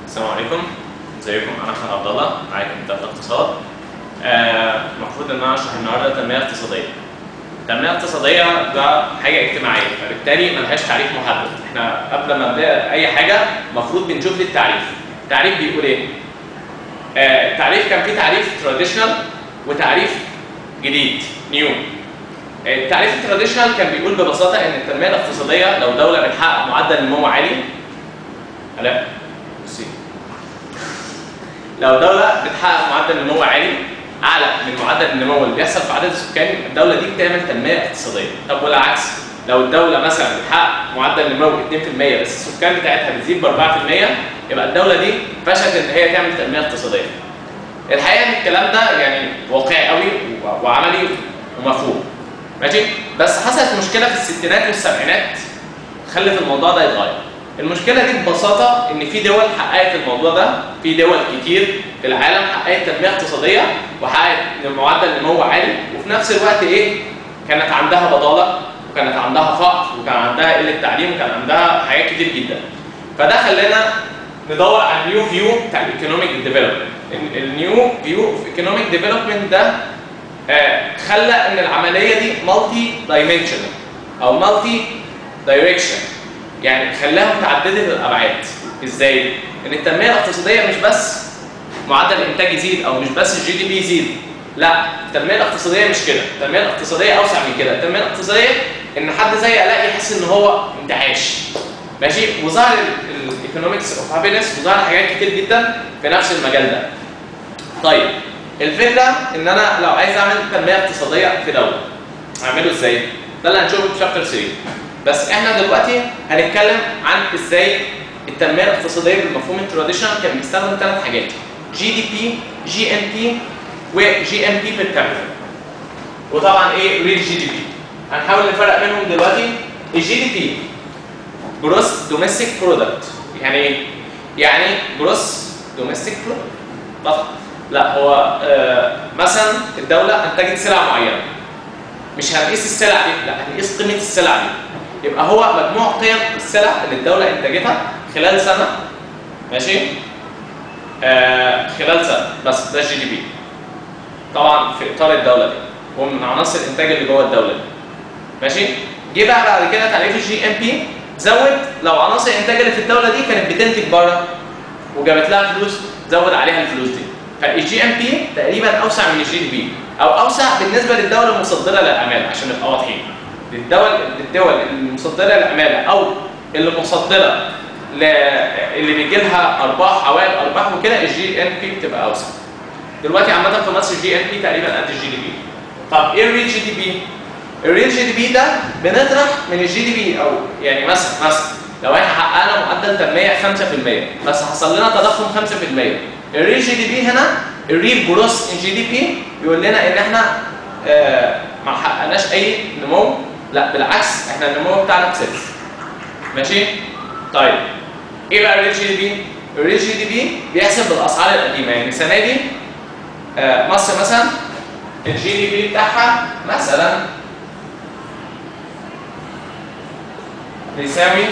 السلام عليكم ازيكم انا احمد عبد الله معاكم من تالتة اقتصاد آه، المفروض ان انا اشرح النهارده التنميه الاقتصاديه التنميه الاقتصاديه ده حاجه اجتماعيه فبالتالي ملهاش تعريف محدد احنا قبل ما نبدا اي حاجه المفروض بنشوف التعريف التعريف بيقول ايه آه، التعريف كان فيه تعريف تراديشنال وتعريف جديد نيو التعريف التراديشنال كان بيقول ببساطه ان التنميه الاقتصاديه لو دوله بتحقق معدل نمو عالي لا بصي لو دوله بتحقق معدل نمو عالي اعلى من معدل النمو اللي بيحصل في عدد السكان الدوله دي بتعمل تنميه اقتصاديه طب والعكس لو الدوله مثلا بتحقق معدل نمو 2% بس السكان بتاعتها بتزيد ب 4% يبقى الدوله دي فشلت ان هي تعمل تنميه اقتصاديه الحقيقه ان الكلام ده يعني واقعي قوي وعملي ومفهوم ماشي بس حصلت مشكله في الستينات والسبعينات خلت الموضوع ده يتغير المشكله دي ببساطه ان في دول حققت الموضوع ده في دول كتير في العالم حققت تنميه اقتصاديه وحققت معدل نمو عالي وفي نفس الوقت ايه كانت عندها بطاله وكانت عندها فقر وكان عندها قله تعليم وكان عندها حاجات كتير جدا فده خلانا ندور على النيو فيو بتاع الايكونوميك ديفلوبمنت النيو فيو اوف ايكونوميك ديفلوبمنت ده آه خلى ان العمليه دي مالتي دايمنشنال او مالتي دايركشن يعني خلاها متعدده الابعاد ازاي ان التنميه الاقتصاديه مش بس معدل الانتاج يزيد او مش بس الجي دي بي يزيد لا التنميه الاقتصاديه مش كده التنميه الاقتصاديه اوسع من كده التنميه الاقتصاديه ان حد زي الاقي يحس ان هو انتعاش ماشي وظهر الايكونومكس اوف هابينس وظهر حاجات كتير جدا في نفس المجال ده طيب الفكره ان انا لو عايز اعمل تنميه اقتصاديه في دوله اعمله ازاي ده اللي هنشوفه في شابتر 3 بس احنا دلوقتي هنتكلم عن ازاي التنميه الاقتصاديه بالمفهوم التراديشنال كان بيستخدم ثلاث حاجات جي دي بي جي ان بي وجي ام بي بير كابيتا وطبعا ايه ريل جي دي بي هنحاول نفرق بينهم دلوقتي الجي دي بي جروس دوميستيك برودكت يعني ايه يعني جروس دوميستيك برودكت فقط لا هو آه مثلا الدوله انتجت سلعه معينه مش هنقيس السلع دي لا هنقيس قيمه السلع دي يبقى هو مجموع قيم السلع اللي الدوله انتجتها خلال سنه ماشي آه خلال سنه بس ده الجي دي بي طبعا في اطار الدوله دي هو من عناصر الانتاج اللي جوه الدوله دي ماشي جه بقى بعد كده تعريف الجي ام بي زود لو عناصر الانتاج اللي في الدوله دي كانت بتنتج بره وجابت لها فلوس زود عليها الفلوس دي فالجي ام بي تقريبا اوسع من الجي دي بي او اوسع بالنسبه للدوله المصدره للعماله عشان نبقى واضحين للدول للدول المصدره للعماله او اللي مصدره ل... اللي بيجي لها ارباح عوائد ارباح وكده الجي ان بي بتبقى اوسع دلوقتي عامه في مصر الجي ان بي تقريبا قد الجي دي بي طب ايه الريل جي دي بي الريل جي دي بي ده بنطرح من الجي دي بي او يعني مثلا مثلا لو احنا حققنا معدل تنميه 5% بس حصل لنا تضخم 5% الريل جي دي بي هنا الريل جروس ان جي دي بي بيقول لنا ان احنا آه ما حققناش اي نمو لا بالعكس احنا النمو بتاعنا بصفر ماشي طيب ايه بقى الريل جي دي بي الريل جي دي بي بيحسب بالاسعار القديمه يعني السنه دي آه مصر مثلا الجي دي بي بتاعها مثلا بيساوي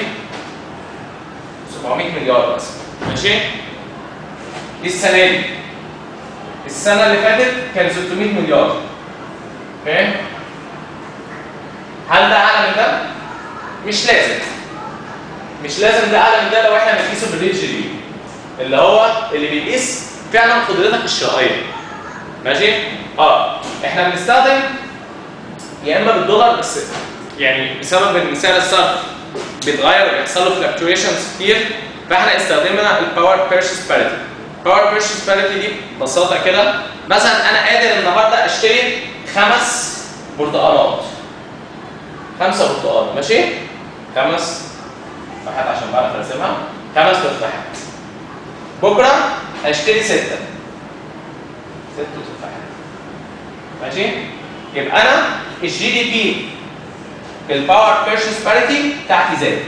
700 مليار مثلا ماشي دي السنه دي السنه اللي فاتت كان 600 مليار فاهم هل ده اعلى من ده مش لازم مش لازم ده اعلى من ده لو احنا بنقيسه بالريت جي دي اللي هو اللي بيقيس فعلا قدرتك الشرائيه ماشي اه احنا بنستخدم يا اما بالدولار بس يعني بسبب ان سعر الصرف بيتغير وبيحصل له فلكتويشنز كتير فاحنا استخدمنا الباور بيرشيس باريتي باور بيرشيس باريتي دي ببساطه كده مثلا انا قادر النهارده اشتري خمس برتقانات خمسه برتقال ماشي خمس تفاحات عشان بعرف ارسمها خمس تفاحات بكره هشتري سته ست تفاحات ماشي يبقى انا الجي دي بي الباور بيرشيس باريتي بتاعتي زادت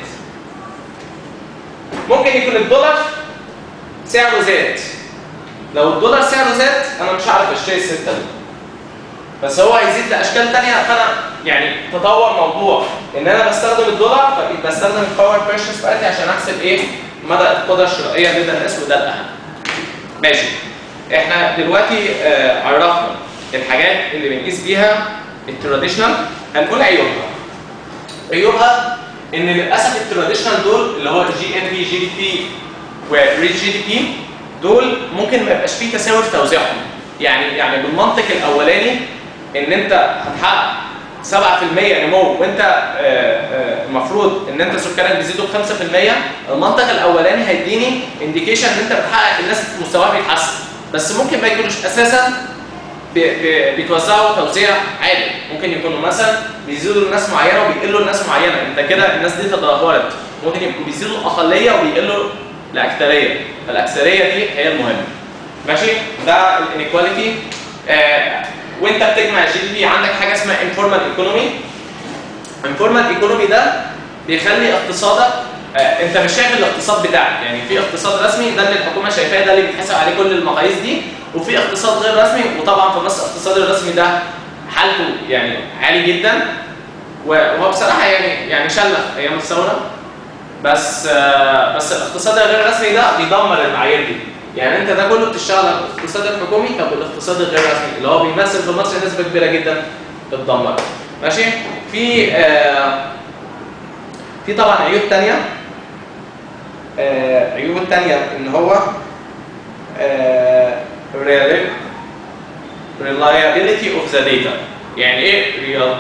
ممكن يكون الدولار سعره زاد لو الدولار سعره زاد انا مش هعرف اشتري السته دي بس هو هيزيد لاشكال ثانيه فانا يعني تطور موضوع ان انا بستخدم الدولار فبستخدم الباور بيرشيس باريتي عشان احسب ايه مدى القدره الشرائيه لدى الناس وده الاهم ماشي احنا دلوقتي آه عرفنا الحاجات اللي بنقيس بيها التراديشنال هنقول عيوبها عيوبها ان للاسف التراديشنال دول اللي هو جي ان بي جي دي بي وريت جي دي بي دول ممكن ما يبقاش فيه تساوي في توزيعهم يعني يعني بالمنطق الاولاني ان انت هتحقق 7% نمو وانت آه، آه، المفروض ان انت سكانك بيزيدوا ب 5% المنطق الاولاني هيديني انديكيشن ان انت بتحقق الناس مستواها بيتحسن بس ممكن ما يكونوش اساسا بي- بي- بيتوزعوا توزيع عادي ممكن يكونوا مثلا بيزيدوا لناس معينه وبيقلوا لناس معينه انت كده الناس دي تدهورت ممكن يبقوا بيزيدوا الاقليه وبيقلوا الاكثريه فالاكثريه دي هي المهمه ماشي ده الانيكواليتي آه وانت بتجمع الجي دي بي عندك حاجه اسمها انفورمال ايكونومي انفورمال ايكونومي ده بيخلي اقتصادك آه انت مش شايف الاقتصاد بتاعك يعني في اقتصاد رسمي ده اللي الحكومه شايفاه ده اللي بيتحسب عليه كل المقاييس دي وفي اقتصاد غير رسمي وطبعا في مصر الاقتصاد الرسمي ده حالته يعني عالي جدا وهو بصراحه يعني يعني شلخ ايام الثوره بس آه بس الاقتصاد الغير رسمي ده بيدمر المعايير دي يعني انت ده كله بتشتغل على الاقتصاد الحكومي طب الاقتصاد الغير رسمي اللي هو بيمثل في مصر نسبه كبيره جدا اتدمر ماشي في آه في طبعا عيوب تانية آه عيوب التانية ان هو آه reli- reliability of the data يعني ايه real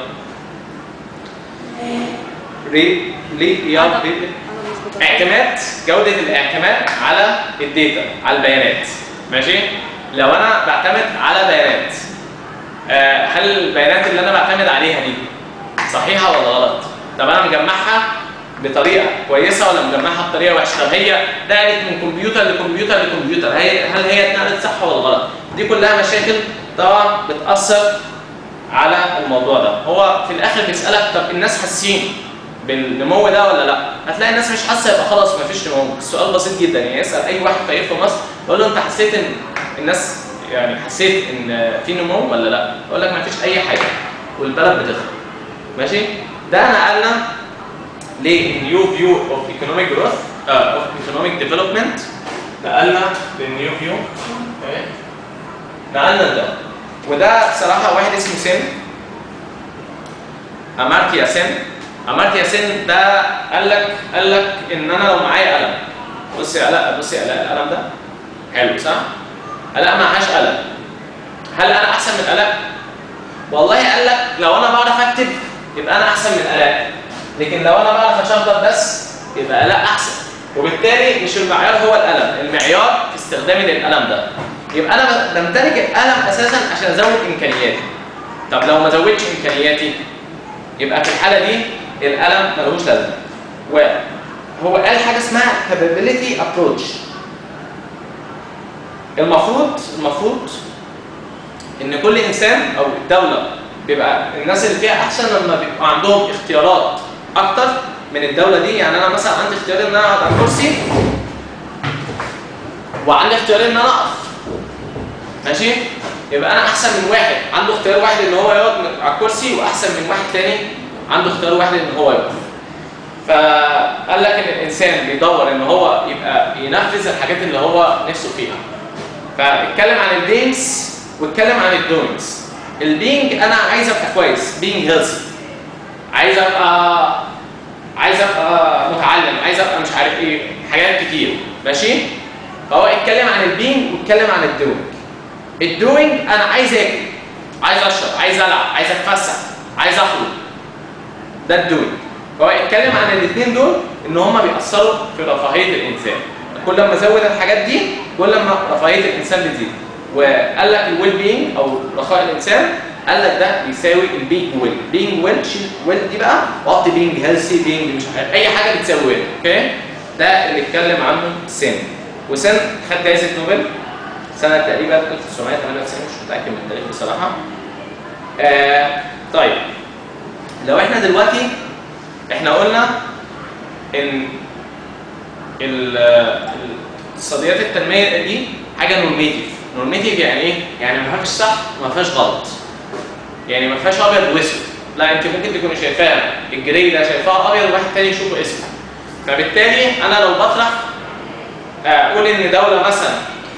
re- reliability اعتماد جودة الاعتماد على الداتا على البيانات ماشي لو انا بعتمد على بيانات آه، هل البيانات اللي انا بعتمد عليها دي صحيحة ولا غلط طب انا مجمعها بطريقة كويسة ولا مجمعها بطريقة وحشة طب هي نقلت من كمبيوتر لكمبيوتر لكمبيوتر هي هل هي اتنقلت صح ولا غلط دي كلها مشاكل طبعا بتأثر على الموضوع ده هو في الاخر بيسألك طب الناس حاسين بالنمو ده ولا لا؟ هتلاقي الناس مش حاسه يبقى خلاص مفيش نمو، السؤال بسيط جدا يعني يسال اي واحد فقير في مصر يقول له انت حسيت ان الناس يعني حسيت ان في نمو ولا لا؟ يقول لك مفيش اي حاجه والبلد بتخرب. ماشي؟ ده نقلنا لنيو فيو اوف ايكونوميك جروث اوف ايكونوميك ديفلوبمنت نقلنا للنيو فيو نقلنا ده وده صراحه واحد اسمه سن امارتيا سن امارتيا سن ده قال لك قال لك ان انا لو معايا قلم بص يا علاء بص يا علاء القلم ده حلو صح؟ علاء معهاش قلم هل انا احسن من علاء؟ والله قال لك لو انا بعرف اكتب يبقى انا احسن من علاء لكن لو انا بعرف اشخبط بس يبقى علاء احسن وبالتالي مش المعيار هو القلم المعيار في استخدامي للقلم ده يبقى انا بمتلك القلم اساسا عشان ازود امكانياتي طب لو ما زودتش امكانياتي يبقى في الحاله دي القلم ملوش لازمه وهو قال حاجه اسمها capability approach المفروض المفروض ان كل انسان او الدوله بيبقى الناس اللي فيها احسن لما بيبقى عندهم اختيارات اكتر من الدوله دي يعني انا مثلا عندي اختيار ان انا اقعد على الكرسي وعندي اختيار ان انا اقف ماشي يبقى انا احسن من واحد عنده اختيار واحد ان هو يقعد على الكرسي واحسن من واحد تاني عنده اختيار واحد ان هو يقف فقال لك ان الانسان بيدور ان هو يبقى ينفذ الحاجات اللي هو نفسه فيها فاتكلم عن البينجز واتكلم عن الدوينجز البينج انا عايز ابقى كويس بينج هيلثي عايز ابقى عايز ابقى متعلم عايز ابقى مش عارف ايه حاجات كتير ماشي فهو اتكلم عن البينج واتكلم عن الدوينج الدوينج انا عايز اكل عايز اشرب عايز العب عايز اتفسح عايز اخرج ده الدوينج فهو اتكلم عن الاثنين دول ان هم بيأثروا في رفاهيه الانسان كل ما ازود الحاجات دي كل ما رفاهيه الانسان بتزيد وقال لك الويل بينج او رخاء الانسان قال لك ده بيساوي البينج ويل بينج ويل شيل ويل دي بقى وقت بينج هيلثي بينج مش عارف اي حاجه بتساوي ويل اوكي ده اللي اتكلم عنه سن وسن خد جائزه نوبل سنه تقريبا 1998 مش متاكد من التاريخ بصراحه آه طيب لو احنا دلوقتي احنا قلنا ان ال- الاقتصاديات التنميه دي حاجه نورميتيف نورميتيف يعني ايه يعني ما فيهاش صح وما فيهاش غلط يعني ما فيهاش ابيض واسود لا انت ممكن تكوني شايفاها الجري ده شايفاها ابيض وواحد تاني يشوفه اسود فبالتالي انا لو بطرح آه، قول ان دوله مثلا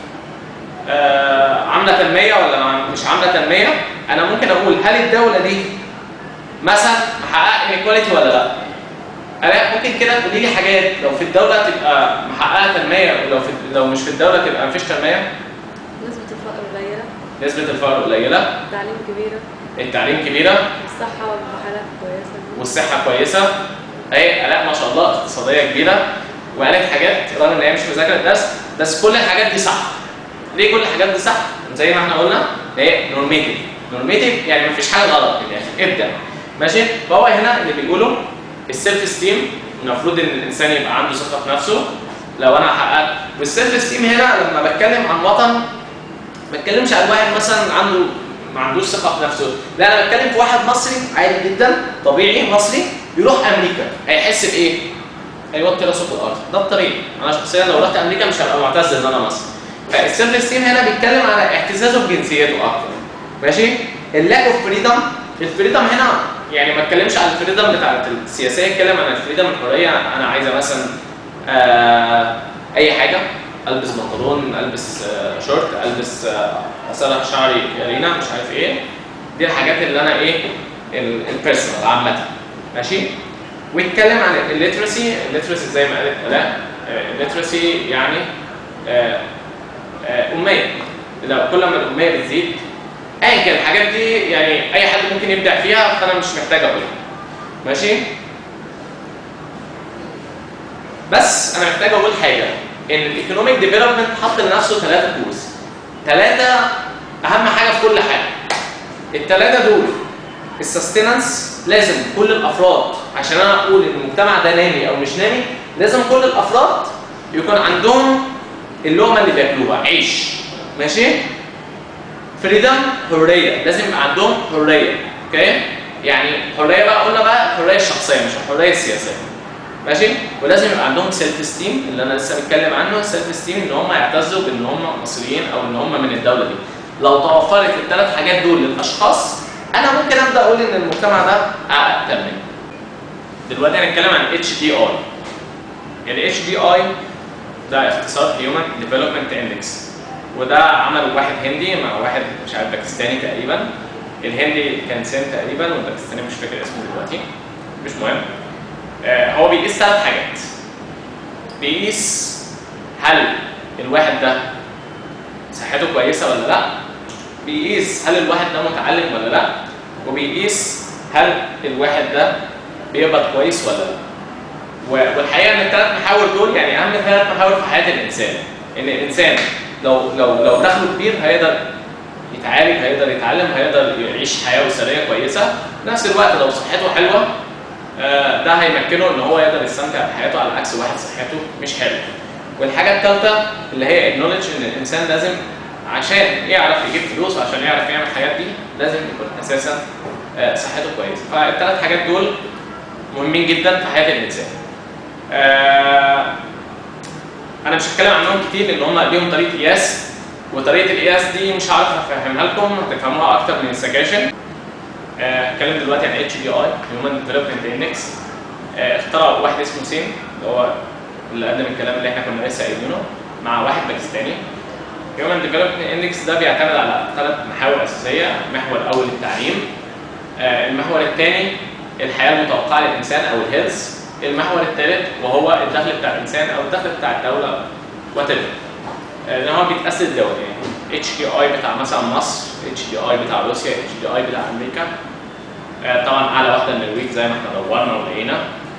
آه، عامله تنميه ولا ما- مش عامله تنميه انا ممكن اقول هل الدوله دي مثلا محققه انيكواليتي ولا لا انا ممكن كده تقولي لي حاجات لو في الدوله تبقى محققه تنميه ولو في لو مش في الدوله تبقى مفيش تنميه نسبة الفقر قليلة نسبه الفقر قليله التعليم كبيرة التعليم كبيره الصحة والحالات كويسة والصحه كويسه اهي الاء ما شاء الله اقتصاديه كبيره وقالت حاجات رغم ان هي مش مذاكره الدرس بس كل الحاجات دي صح ليه كل الحاجات دي صح زي ما احنا قلنا هي نورميتيف نورميتيف يعني مفيش حاجه غلط في الاخر ابدا ماشي فهو هنا اللي بيقوله السيلف ستيم المفروض ان الانسان يبقى عنده ثقه في نفسه لو انا حققت والسيلف ستيم هنا لما بتكلم عن وطن ما بتكلمش عن واحد مثلا عنده ما عندوش ثقه في نفسه لا انا بتكلم في واحد مصري عادي جدا طبيعي مصري يروح امريكا هيحس بايه هيوطي راسه في الارض ده الطريق انا شخصيا لو رحت امريكا مش هبقى معتز ان انا مصري فالسيلف ستيم هنا بيتكلم على اعتزازه بجنسيته اكتر ماشي اللاك اوف فريدم الفريدم هنا يعني ما اتكلمش عن الفريدم بتاعت السياسيه اتكلم عن الفريدم الحريه انا عايزه مثلا آه اي حاجه البس بنطلون البس آه شورت البس آه اسرح شعري رينا مش عارف ايه دي الحاجات اللي انا ايه البيرسونال عامه ماشي ويتكلم عن الليترسي الليترسي زي ما قالت الاء الليترسي يعني آه، آه، اميه لو كل ما الاميه بتزيد ايا كان الحاجات دي يعني اي حد ممكن يبدع فيها فانا مش محتاج اقولها ماشي بس انا محتاج اقول حاجه ان الايكونوميك ديفلوبمنت حط لنفسه ثلاثه كورس ثلاثه اهم حاجه في كل حاجه الثلاثه دول السستيننس لازم كل الافراد عشان انا اقول ان المجتمع ده نامي او مش نامي لازم كل الافراد يكون عندهم اللقمه اللي بياكلوها عيش ماشي فريدم حريه لازم يبقى عندهم حريه اوكي يعني حريه بقى قلنا بقى الحريه الشخصيه مش الحريه السياسيه ماشي ولازم يبقى عندهم سيلف ستيم اللي انا لسه بتكلم عنه السيلف ستيم ان هم يعتزوا بان هم مصريين او ان هم من الدوله دي لو توفرت الثلاث حاجات دول للاشخاص انا ممكن ابدا اقول ان المجتمع ده حقق تنميه دلوقتي هنتكلم عن اتش دي اي الاتش دي اي ده اختصار هيومن ديفلوبمنت اندكس وده عمله واحد هندي مع واحد مش عارف باكستاني تقريبا الهندي كان سين تقريبا والباكستاني مش فاكر اسمه دلوقتي مش مهم آه، هو بيقيس ثلاث حاجات بيقيس هل الواحد ده صحته كويسه ولا لا بيقيس هل الواحد ده متعلم ولا لا وبيقيس هل الواحد ده بيقبض كويس ولا لا و- والحقيقه ان الثلاث محاور دول يعني اهم ثلاث محاور في حياه الانسان ان الانسان لو لو لو دخله كبير هيقدر يتعالج هيقدر يتعلم هيقدر يعيش حياه اسريه كويسه في نفس الوقت لو صحته حلوه آه، ده هيمكنه ان هو يقدر يستمتع بحياته على عكس واحد صحته مش حلوه والحاجه الثالثه اللي هي acknowledge ان الانسان لازم عشان يعرف يجيب فلوس وعشان يعرف يعمل الحاجات دي لازم يكون اساسا آه، صحته كويسه فالثلاث حاجات دول مهمين جدا في حياه الانسان آه، انا مش هتكلم عنهم كتير لان هم ليهم طريقه قياس وطريقه القياس دي مش هعرف افهمها لكم هتفهموها اكتر من السكاشن آه، هتكلم دلوقتي عن اتش دي اي هيومن ديفلوبمنت اندكس اخترع واحد اسمه سين اللي هو اللي قدم الكلام اللي احنا كنا لسه قايلينه مع واحد باكستاني هيومن ديفلوبمنت اندكس ده بيعتمد على ثلاث محاور اساسيه المحور الاول التعليم آه، المحور الثاني الحياه المتوقعه للانسان او الهيلث المحور الثالث وهو الدخل بتاع الانسان او الدخل بتاع الدوله وات لان هو بيتقاس للدول يعني اتش دي اي بتاع مثلا مصر اتش دي اي بتاع روسيا اتش دي اي بتاع امريكا آه، طبعا اعلى واحده النرويج زي ما احنا دورنا ولقينا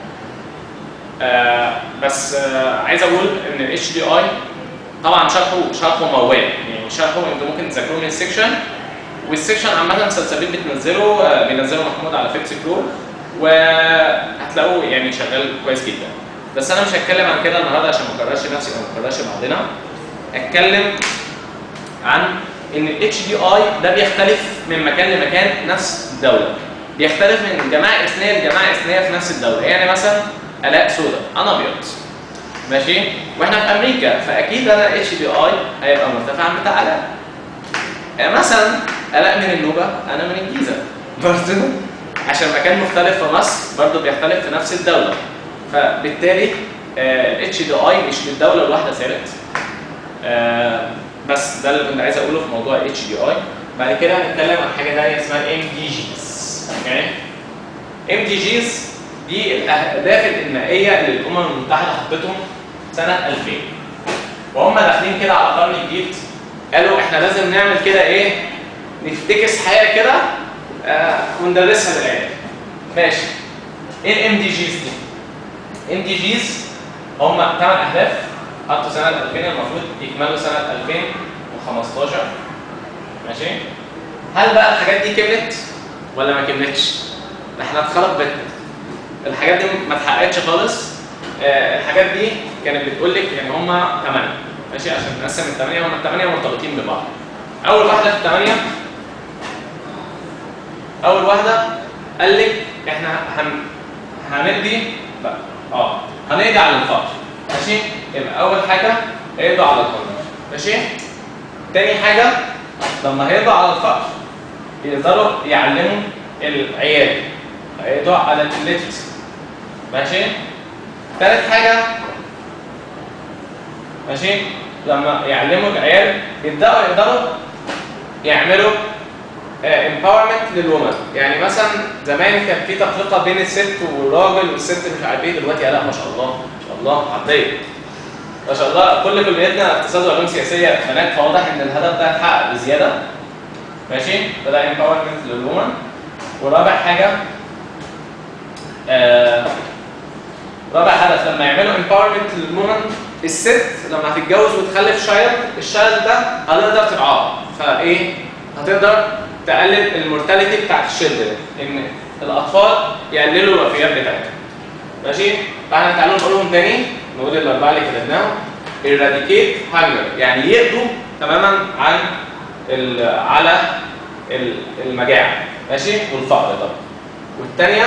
آه، بس آه، عايز اقول ان الاتش دي اي طبعا شرحه شرحه موال يعني شرحه انتوا ممكن تذاكروه من السكشن والسكشن عامه سلسبيل بتنزله آه، بينزله محمود على فيكس كرو وهتلاقوه يعني شغال كويس جدا بس انا مش هتكلم عن كده النهارده عشان ما اكررش نفسي او ما اكررش بعضنا اتكلم عن ان الاتش دي اي ده بيختلف من مكان لمكان نفس الدوله بيختلف من جماعه اثنيه لجماعه اثنيه في نفس الدوله يعني مثلا الاء سودا انا ابيض ماشي واحنا في امريكا فاكيد انا الاتش دي اي هيبقى مرتفع عن بتاع الاء آه، مثلا الاء من النوبه انا من الجيزه برضه عشان مكان مختلف في مصر برضه بيختلف في نفس الدوله فبالتالي الاتش دي اي مش للدوله الواحده ثابت آه، بس ده اللي كنت عايز اقوله في موضوع الاتش دي اي بعد كده هنتكلم عن حاجه ثانيه اسمها الام دي جيز اوكي ام دي جيز دي الاهداف الانمائيه اللي الامم المتحده حطتهم سنه 2000 وهم داخلين كده على قرن جديد قالوا احنا لازم نعمل كده ايه نفتكس حاجه كده آه وندرسها للعيال ماشي ايه الام دي جيز دي ام دي جيز هم ثمان اهداف حطوا سنه 2000 المفروض يكملوا سنه 2015 ماشي هل بقى الحاجات دي كملت ولا ما كملتش ده احنا اتخرب بيتنا الحاجات دي ما اتحققتش خالص آه الحاجات دي كانت بتقول لك ان هم 8 ماشي عشان نقسم الثمانيه هم الثمانيه مرتبطين ببعض اول واحده في الثمانيه اول واحده قال لك احنا هن هندي لا اه هنقضي على الفقر ماشي يبقى اول حاجه اقضوا على الفقر ماشي تاني حاجه لما هيقضوا على الفقر يقدروا يعلموا العيال هيقضوا على الليترسي ماشي تالت حاجه ماشي لما يعلموا العيال يبداوا يقدروا يعملوا امباورمنت للومن يعني مثلا زمان كان في تفرقه بين الست والراجل والست مش عارف ايه دلوقتي لا ما شاء الله ما شاء الله عطيه ما شاء الله كل كلياتنا اقتصاد وعلوم سياسيه بنات فواضح ان الهدف ده اتحقق بزياده ماشي فده امباورمنت للومن ورابع حاجه آه رابع هدف لما يعملوا امباورمنت للومن الست لما هتتجوز وتخلف شايلد الشايلد ده هتقدر ترعاه فايه هتقدر تقلل المورتاليتي بتاعت الشيلدرن ان الاطفال يقللوا الوفيات بتاعتهم ماشي فاحنا تعالوا نقولهم تاني نقول الاربعه اللي كتبناهم eradicate hunger يعني يقضوا تماما عن ال على ال- المجاعه ماشي والفقر طبعا والثانيه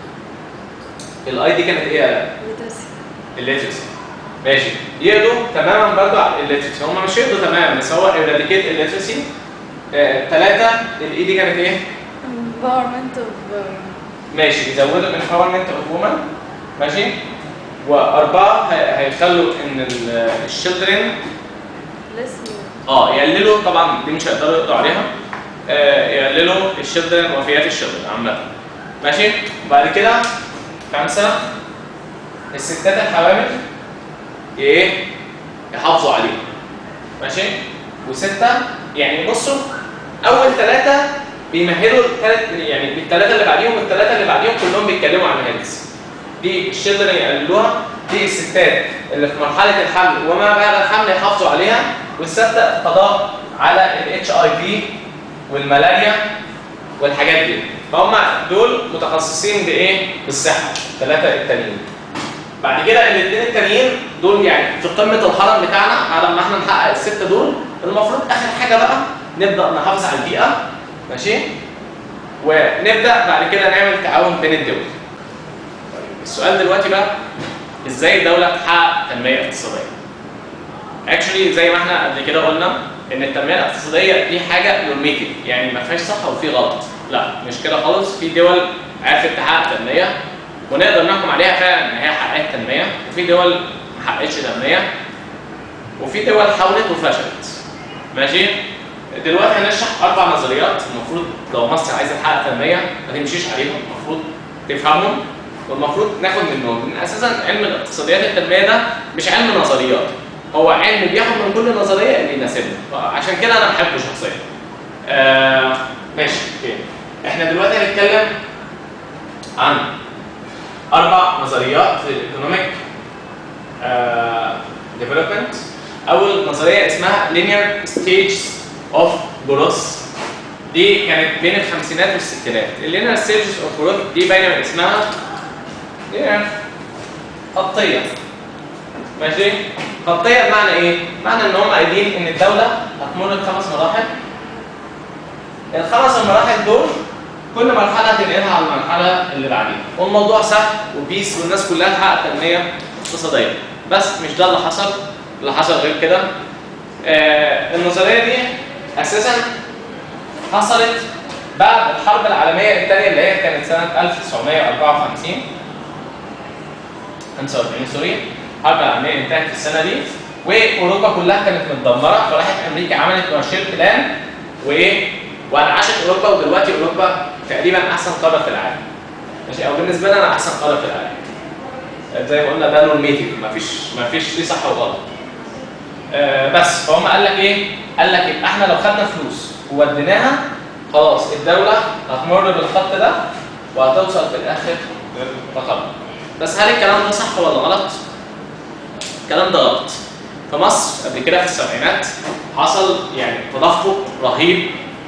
الاي دي كانت ايه يا آلاء؟ ليترسي الليترسي ماشي يقضوا تماما برضه على الليترسي هم مش يقضوا تماما بس هو eradicate الليترسي ثلاثة الاي دي كانت ايه؟ empowerment of ماشي يزودوا empowerment of women ماشي وأربعة هي- هيخلوا إن الشيلدرن less اه يقللوا طبعا دي مش هيقدروا يقضوا عليها آه يقللوا الشيلدرن وفيات الشيلدرن عامة ماشي وبعد كده خمسة الستات الحوامل ايه يحافظوا عليهم ماشي وستة يعني بصوا أول ثلاثة بيمهدوا الثلاث يعني الثلاثة اللي بعديهم والثلاثة اللي بعديهم كلهم بيتكلموا عن الهيلث دي الشيلدرن يقللوها دي الستات اللي في مرحلة الحمل وما بعد الحمل يحافظوا عليها والستة القضاء على الاتش اي في والملاريا والحاجات دي فهم دول متخصصين بايه؟ بالصحة الثلاثة التانيين بعد كده الاثنين التانيين دول يعني في قمة الهرم بتاعنا على ما احنا نحقق الستة دول المفروض اخر حاجة بقى نبدأ نحافظ على البيئة ماشي؟ ونبدأ بعد كده نعمل تعاون بين الدول. طيب السؤال دلوقتي بقى ازاي الدولة تحقق تنمية اقتصادية؟ اكشولي زي ما احنا قبل كده قلنا ان التنمية الاقتصادية دي حاجة نورميتيف يعني ما فيهاش صح وفي غلط. لا مش كده خالص في دول عرفت تحقق تنمية ونقدر نحكم عليها فعلا ان هي حققت تنمية وفي دول ما حققتش تنمية وفي دول حاولت وفشلت. ماشي؟ دلوقتي هنشرح اربع نظريات المفروض لو مصر عايزه تحقق تنميه ما تمشيش عليهم المفروض تفهمهم والمفروض ناخد منهم لان اساسا علم الاقتصاديات التنميه ده مش علم نظريات هو علم بياخد من كل نظريه اللي يناسبنا عشان كده انا بحبه شخصيا آه ماشي اوكي احنا دلوقتي هنتكلم عن اربع نظريات في الايكونوميك ديفلوبمنت اول نظريه اسمها linear stages of growth دي كانت بين الخمسينات والستينات اللينير ستيجز اوف جروث دي باينه من اسمها linear خطيه ماشي خطيه بمعنى ايه؟ معنى ان هم قايلين ان الدوله هتمر بخمس مراحل الخمس المراحل دول كل مرحله هتنقلها على المرحله اللي بعديها والموضوع سهل وبيس والناس كلها تحقق تنميه اقتصاديه بس مش ده اللي حصل اللي حصل غير كده آه النظريه دي اساسا حصلت بعد الحرب العالميه الثانيه اللي هي كانت سنه 1954 45 سوري الحرب العالميه انتهت في السنه دي واوروبا كلها كانت متدمره فراحت امريكا عملت مارشال بلان وايه وانعشت اوروبا ودلوقتي اوروبا تقريبا احسن قاره في العالم ماشي او بالنسبه لي انا احسن قاره في العالم زي ما قلنا ده نورميتيف مفيش مفيش فيه صح وغلط آه بس فهم قال لك ايه؟ قال لك يبقى احنا لو خدنا فلوس ووديناها خلاص الدوله هتمر بالخط ده وهتوصل في الاخر للتقدم بس هل الكلام ده صح ولا غلط؟ الكلام ده غلط في مصر قبل كده في السبعينات حصل يعني تدفق رهيب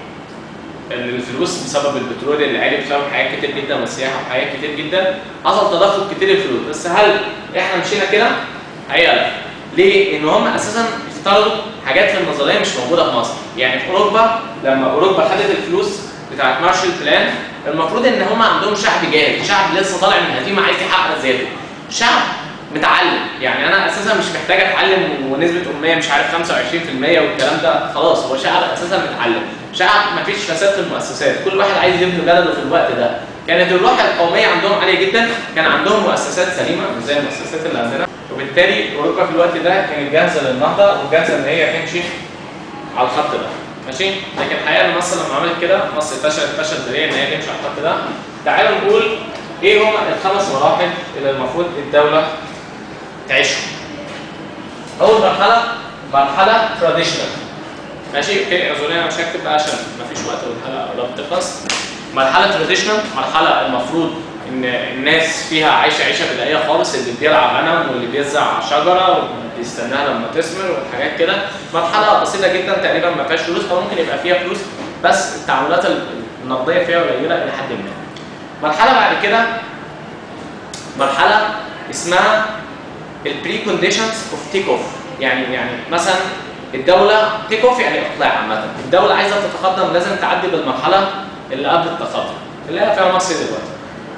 الفلوس بسبب البترول اللي عالي بسبب حاجات كتير جدا والسياحه وحاجات كتير جدا حصل تدفق كتير الفلوس بس هل احنا مشينا كده؟ هي لا ليه؟ ان هم اساسا افترضوا حاجات في النظريه مش موجوده في مصر يعني في اوروبا لما اوروبا خدت الفلوس بتاعت مارشال بلان المفروض ان هم عندهم شعب جاهز شعب لسه طالع من هزيمه عايز يحقق ذاته شعب متعلم يعني انا اساسا مش محتاج اتعلم ونسبه اميه مش عارف 25% والكلام ده خلاص هو شعب اساسا متعلم شعب مفيش فساد في المؤسسات كل واحد عايز يبني بلده في الوقت ده كانت الروح القوميه عندهم عاليه جدا كان عندهم مؤسسات سليمه مش زي المؤسسات اللي عندنا وبالتالي اوروبا في الوقت ده كانت جاهزه للنهضه وجاهزه ان هي تمشي على الخط ده ماشي لكن الحقيقه ان مصر لما عملت كده مصر فشلت فشل ذريع ان هي تمشي على الخط ده تعالوا نقول ايه هم الخمس مراحل اللي المفروض الدوله تعيشهم اول مرحله مرحله تراديشنال ماشي اوكي اعذروني انا مش هكتب بقى عشان مفيش وقت والحلقه قربت تخلص مرحله تراديشنال مرحله المفروض ان الناس فيها عايشه عيشه بدائيه خالص اللي بيرعى غنم واللي بيزرع شجره وبيستناها لما تثمر وحاجات كده مرحله بسيطه جدا تقريبا ما فيهاش فلوس او ممكن يبقى فيها فلوس بس التعاملات النقديه فيها قليله الى حد ما مرحله بعد كده مرحله اسمها البري كونديشنز اوف تيك اوف يعني يعني مثلا الدوله تيك اوف يعني اقلاع عامه الدوله عايزه تتقدم لازم تعدي بالمرحله اللي قبل التقدم اللي هي فيها مصر دلوقتي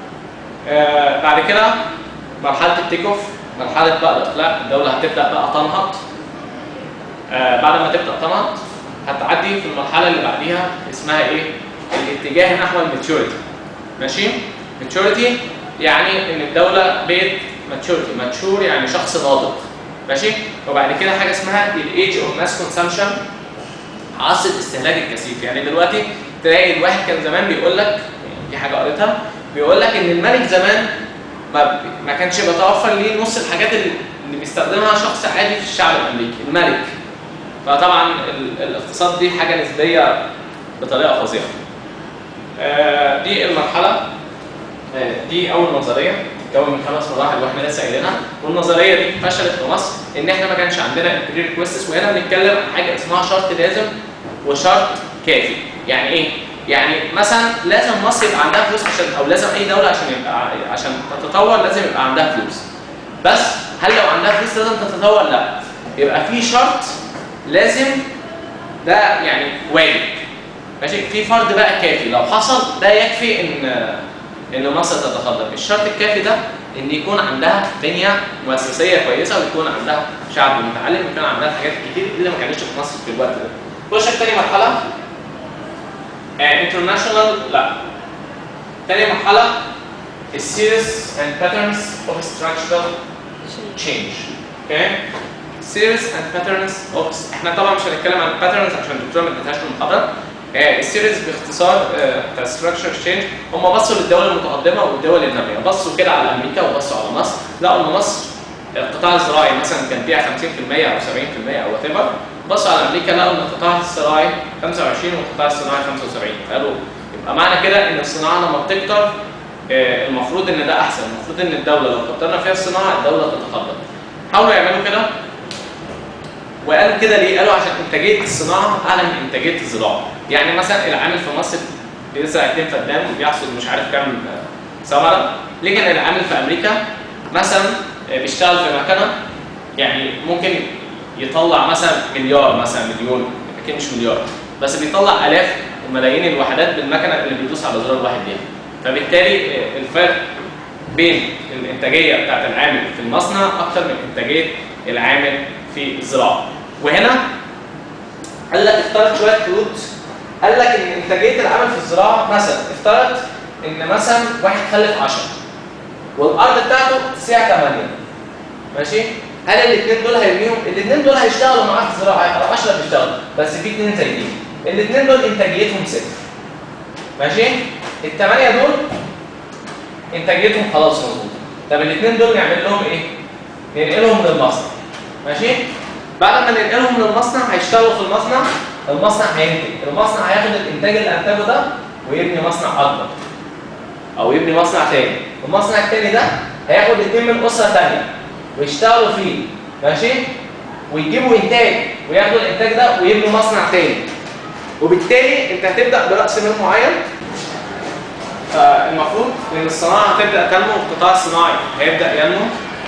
آه بعد كده مرحله التيك اوف مرحله بقى الاقلاع الدوله هتبدا بقى تنهض آه بعد ما تبدا تنهض هتعدي في المرحله اللي بعديها اسمها ايه الاتجاه نحو الماتيوريتي ماشي ماتيوريتي يعني ان الدوله بقت ماتشورتي ماتشور يعني شخص ناضج ماشي وبعد كده حاجه اسمها الايج اوف ماس كونسامشن عصر الاستهلاك الكثيف يعني دلوقتي تلاقي الواحد كان زمان بيقول لك دي حاجه قريتها بيقول لك ان الملك زمان ما, ما كانش بيتوفر ليه نص الحاجات اللي اللي بيستخدمها شخص عادي في الشعب الامريكي الملك فطبعا ال- الاقتصاد دي حاجه نسبيه بطريقه فظيعه آه، دي المرحله آه، دي اول نظريه تتكون من خمس مراحل واحنا لسه قايلينها والنظريه دي فشلت في مصر ان احنا ما كانش عندنا البري ريكويستس وهنا بنتكلم عن حاجه اسمها شرط لازم وشرط كافي يعني ايه؟ يعني مثلا لازم مصر يبقى عندها فلوس عشان او لازم اي دوله عشان يبقى عشان تتطور لازم يبقى عندها فلوس بس هل لو عندها فلوس لازم تتطور؟ لا يبقى في شرط لازم ده يعني واجب ماشي في فرض بقى كافي لو حصل ده يكفي ان ان مصر تتقدم الشرط الكافي ده ان يكون عندها بنيه مؤسسيه كويسه ويكون عندها شعب متعلم ويكون عندها حاجات كتير اللي ما كانتش في مصر في الوقت ده خش تاني مرحله انترناشونال لا تاني مرحله السيريس اند باترنز اوف structural change اوكي series and patterns of احنا طبعا مش هنتكلم عن patterns عشان الدكتوره ما ادتهاش في المحاضره آه، السيريز باختصار آه، بتاع structure change هم بصوا للدول المتقدمه والدول الناميه بصوا كده على امريكا وبصوا على مصر لقوا ان مصر القطاع الزراعي مثلا كان فيها 50% او 70% او وات ايفر بصوا على امريكا لقوا ان القطاع الزراعي 25 والقطاع الصناعي 75 قالوا يبقى معنى كده ان الصناعه لما بتكتر آه، المفروض ان ده احسن المفروض ان الدوله لو كترنا فيها الصناعه الدوله تتقدم حاولوا يعملوا كده وقالوا كده ليه؟ قالوا عشان انتاجيه الصناعه اعلى من انتاجيه الزراعه، يعني مثلا العامل في مصر بيزرع اتنين فدان وبيحصد مش عارف كام آه، ثمره، لكن العامل في امريكا مثلا آه، بيشتغل في مكنه يعني ممكن يطلع مثلا مليار مثلا مليون اكيد مش مليار بس بيطلع الاف وملايين الوحدات بالمكنه اللي بيدوس على زرار واحد ليها فبالتالي آه، الفرق بين الانتاجيه بتاعت العامل في المصنع اكتر من انتاجيه العامل في الزراعه وهنا قال لك افترض شويه قيود قال لك ان انتاجيه العامل في الزراعه مثلا افترض ان مثلا واحد خلف 10 والارض بتاعته تسع 8 ماشي هل الاثنين دول هيرميهم الاثنين دول هيشتغلوا معاه في الزراعه 10 بيشتغلوا بس في اثنين زايدين الاثنين دول انتاجيتهم صفر ماشي الثمانيه دول انتاجيتهم خلاص مظبوطه طب الاثنين دول نعمل لهم ايه ننقلهم للمصنع ماشي بعد ما ننقلهم للمصنع هيشتغلوا في المصنع المصنع هينتج المصنع هياخد الانتاج اللي انتجه ده ويبني مصنع اكبر او يبني مصنع تاني المصنع التاني ده هياخد اتنين من اسره تانيه ويشتغلوا فيه ماشي ويجيبوا انتاج وياخدوا الانتاج ده ويبنوا مصنع تاني وبالتالي انت هتبدا براس مال معين فالمفروض ان الصناعه هتبدا تنمو القطاع الصناعي هيبدا ينمو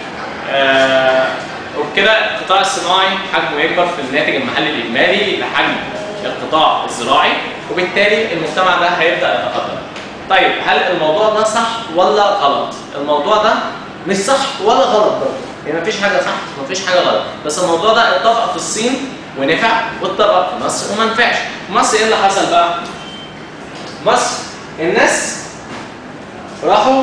آه وبكده القطاع الصناعي حجمه يكبر في الناتج المحلي الاجمالي لحجم القطاع الزراعي وبالتالي المجتمع ده هيبدا يتقدم. طيب هل الموضوع ده صح ولا غلط؟ الموضوع ده مش صح ولا غلط برضه يعني مفيش حاجه صح ومفيش حاجه غلط بس الموضوع ده اتطبق في الصين ونفع واتطبق في مصر وما نفعش مصر ايه اللي حصل بقى؟ مصر الناس راحوا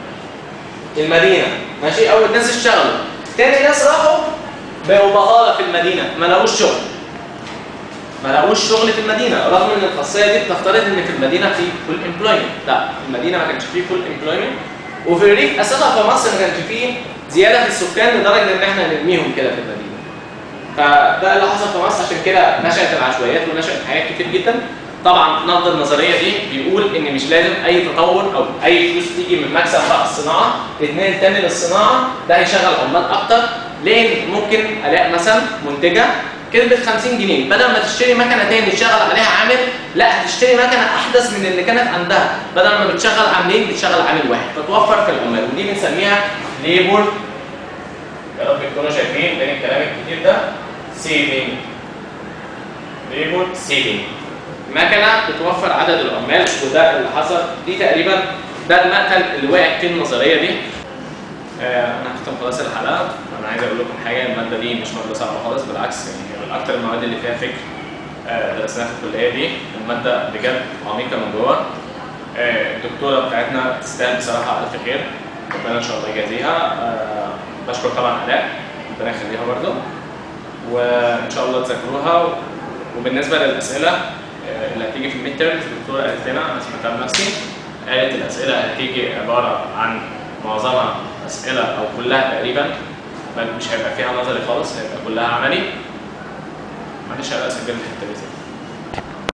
المدينه ماشي اول ناس اشتغلوا تاني ناس راحوا بقوا بطاله في المدينه ما لقوش شغل ما لقوش شغل في المدينه رغم ان الخاصيه دي بتفترض ان في المدينه في فول امبلويمنت لا في المدينه ما كانش فيه فول امبلويمنت وفي الريف اساسا في مصر ما كانش فيه زياده في السكان لدرجه ان احنا نرميهم كده في المدينه فده اللي حصل في مصر عشان كده نشأت العشوائيات ونشأت حاجات كتير جدا طبعا نقد النظريه دي بيقول ان مش لازم اي تطور او اي فلوس تيجي من مكسب بتاع الصناعه تتنقل تاني للصناعه ده هيشغل عمال اكتر لان ممكن الاقي مثلا منتجه كسبت 50 جنيه بدل ما تشتري مكنه تاني تشغل عليها عامل لا هتشتري مكنه احدث من اللي كانت عندها بدل ما بتشغل عاملين بتشغل عامل واحد فتوفر في العمال ودي بنسميها ليبر يا رب تكونوا شايفين بين الكلام الكتير ده سيفنج ليبر سيفنج مكنه بتوفر عدد العمال وده اللي حصل دي تقريبا ده المقتل اللي وقع فيه النظريه دي آه انا هختم خلاص الحلقه انا عايز اقول لكم حاجه الماده دي مش ماده صعبه خالص بالعكس يعني هي من اكتر المواد اللي فيها فكر آه درسناها في الكليه دي الماده بجد عميقه من جوه آه الدكتوره بتاعتنا تستاهل بصراحه الف خير ربنا ان شاء الله يجازيها آه بشكر طبعا الاء ربنا يخليها برضه وان شاء الله تذاكروها وبالنسبه للاسئله آه، اللي هتيجي في الميد تيرمز الدكتوره قالت لنا انا سمعتها بنفسي قالت الاسئله هتيجي عباره عن معظمها اسئله او كلها تقريبا بل مش هيبقى فيها نظري خالص هيبقى كلها عملي معلش انا سجلت الحته دي